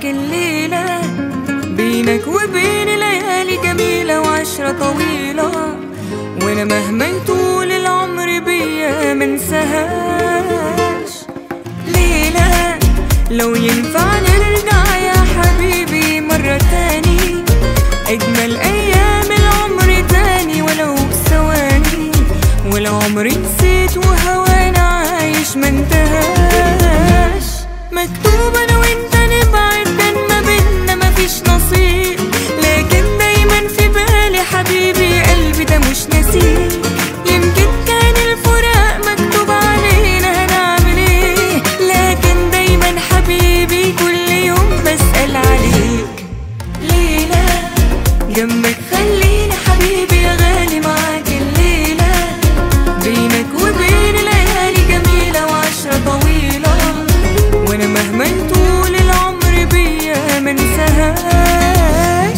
معاك الليلة بينك وبين ليالي جميلة وعشرة طويلة وانا مهما يطول العمر بيا منساهاش ليلة لو ينفع نرجع يا حبيبي مرة تاني أجمل أيام العمر تاني ولو ثواني ولو عمري نسيت وهوانا عايش منتهاش مكتوب أنا وأنت نبعد كان ما بينا مفيش نصيب لكن دايما في بالي حبيبي قلبي ده مش نسيب يمكن كان الفراق مكتوب علينا هنعمل ايه لكن دايما حبيبي كل يوم بسأل عليك ليلة جنبك خليني حبيبي يا غالي معاك الليلة بينك وبين ليالي جميلة وعشرة طويلة وانا مهما يطول العمر بيا منساهاش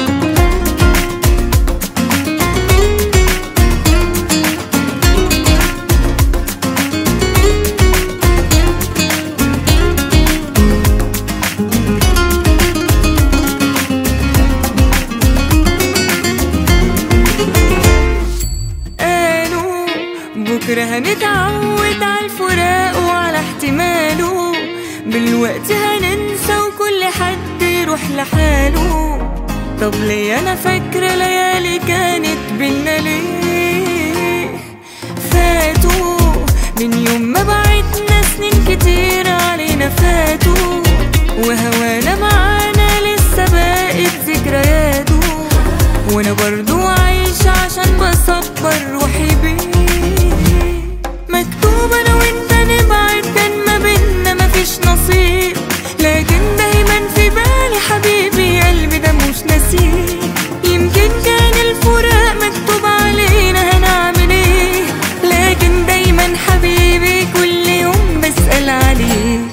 قالوا بكرة هنتعود على الفراق وعلى احتماله بالوقت هننسى وكل حد يروح لحاله طب ليه انا فاكرة ليالي كانت بينا ليه فاتوا من يوم ما بعدنا سنين كتير علينا فاتوا وهوانا معانا لسه باقت ذكرياته وانا برضو عايشة عشان بصبر روحي بيه مكتوب انا وانت نبعد كان ما بينا مفيش نصيب لكن دايما في بالي حبيبي قلبي ده مش نسيب يمكن كان الفراق مكتوب علينا هنعمل ايه لكن دايما حبيبي كل يوم بسأل عليك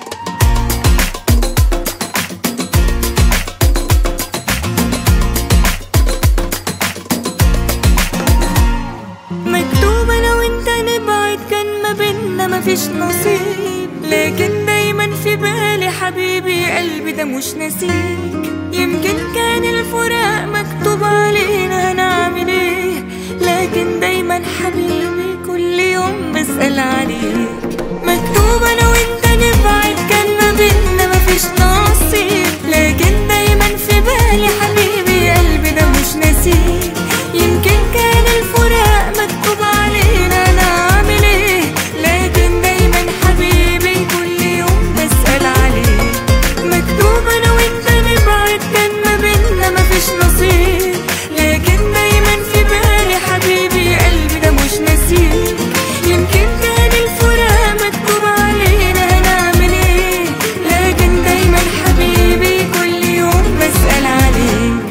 مكتوب انا وانت نبعد كان ما بينا مفيش نصيب لكن دايما في بالي حبيبي قلبي ده مش نسيك يمكن كان الفراق مكتوب علينا هنعمل ايه لكن دايما حبيبي كل يوم بسأل عليك مكتوب انا وانت نبعد كان ما بينا مفيش نصيب لكن دايما في بالي حبيبي قلبي ده مش نسيك يمكن كان الفراق مكتوب علينا نعمل ايه لكن دايما حبيبي كل يوم بسأل عليك مكتوب انا وانت نبعد كان ما بينا مفيش نصيب لكن دايما في بالي حبيبي قلبي ده مش نسيك يمكن كان الفراق مكتوب علينا هنعمل ايه لكن دايما حبيبي كل يوم بسأل عليك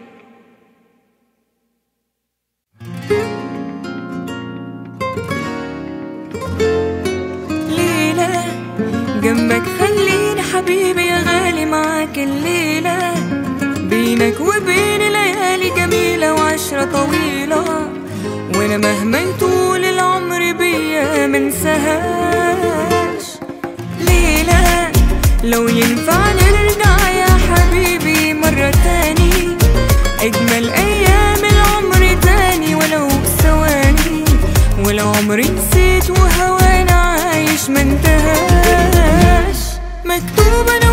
ليلة جنبك خليني حبيبي يا غالي معاك الليلة بينك وبين ليالي جميلة وعشرة طويلة وانا مهما يطول العمر بيا منساهاش ليلة لو ينفع نرجع يا حبيبي مرة تاني أجمل أيام العمر تاني ولو ثواني ولو عمري نسيت وهوانا عايش منتهاش مكتوب أنا